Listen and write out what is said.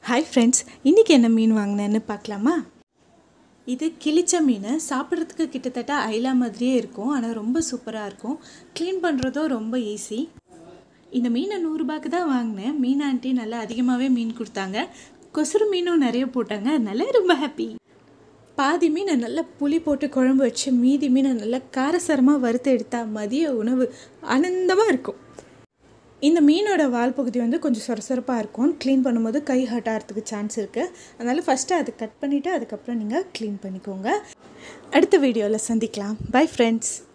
hi friends இன்றைக்கி என்ன மீன் வாங்கினேன்னு பார்க்கலாமா இது கிளிச்ச மீன் சாப்பிட்றதுக்கு கிட்டத்தட்ட ஐலா மாதிரியே இருக்கும் ஆனால் ரொம்ப சூப்பராக இருக்கும் க்ளீன் பண்ணுறதும் ரொம்ப ஈஸி இந்த மீனை நூறுரூபாய்க்கு தான் வாங்கினேன் மீன் ஆண்டி நல்லா அதிகமாகவே மீன் கொடுத்தாங்க கொசுறு மீனும் நிறைய போட்டாங்க அதனால ரொம்ப ஹாப்பி பாதி மீனை நல்லா புளி போட்டு குழம்பு வச்சு மீதி மீனை நல்லா காரசாரமாக வறுத்து எடுத்தால் மதிய உணவு ஆனந்தமாக இருக்கும் இந்த மீனோட வால் பகுதி வந்து கொஞ்சம் சொரசொரப்பாக இருக்கும் க்ளீன் பண்ணும்போது கை ஹர்ட் ஆகிறதுக்கு சான்ஸ் இருக்குது அதனால் ஃபஸ்ட்டு அதை கட் பண்ணிவிட்டு அதுக்கப்புறம் நீங்கள் க்ளீன் பண்ணிக்கோங்க அடுத்த வீடியோவில் சந்திக்கலாம் பை ஃப்ரெண்ட்ஸ்